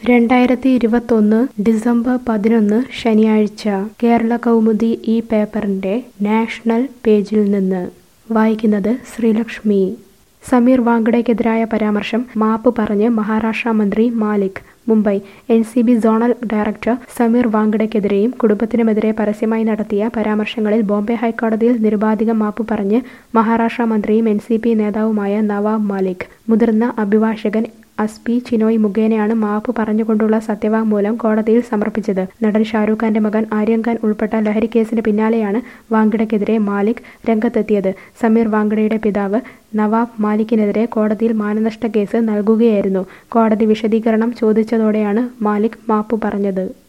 രണ്ടായിരത്തി ഇരുപത്തൊന്ന് ഡിസംബർ പതിനൊന്ന് ശനിയാഴ്ച കേരള കൗമുദി ഈ പേപ്പറിന്റെ നാഷണൽ പേജിൽ നിന്ന് വായിക്കുന്നത് ശ്രീലക്ഷ്മി സമീർ വാങ്കഡയ്ക്കെതിരായ പരാമർശം മാപ്പ് പറഞ്ഞ് മഹാരാഷ്ട്ര മന്ത്രി Malik Mumbai N C B zonal director Sameer വാങ്കഡയ്ക്കെതിരെയും കുടുംബത്തിനുമെതിരെ പരസ്യമായി നടത്തിയ പരാമർശങ്ങളിൽ ബോംബെ ഹൈക്കോടതിയിൽ നിരുപാധികം മാപ്പ് പറഞ്ഞ് മഹാരാഷ്ട്ര മന്ത്രിയും എൻ സി പി നേതാവുമായ നവാബ് മാലിക് മുതിർന്ന അഭിഭാഷകൻ അസ്പി ചിനോയ് മുഖേനയാണ് മാപ്പ് പറഞ്ഞുകൊണ്ടുള്ള സത്യവാങ്മൂലം കോടതിയിൽ സമർപ്പിച്ചത് നടൻ ഷാരൂഖ് ഖാന്റെ മകൻ ആര്യൻ ഖാൻ ഉൾപ്പെട്ട ലഹരി കേസിന് പിന്നാലെയാണ് വാങ്കഡയ്ക്കെതിരെ മാലിക് രംഗത്തെത്തിയത് സമീർ വാങ്കഡയുടെ പിതാവ് നവാബ് മാലിക്കിനെതിരെ കോടതിയിൽ മാനനഷ്ട കേസ് നൽകുകയായിരുന്നു കോടതി വിശദീകരണം ചോദിച്ചതോടെയാണ് മാലിക് മാപ്പ് പറഞ്ഞത്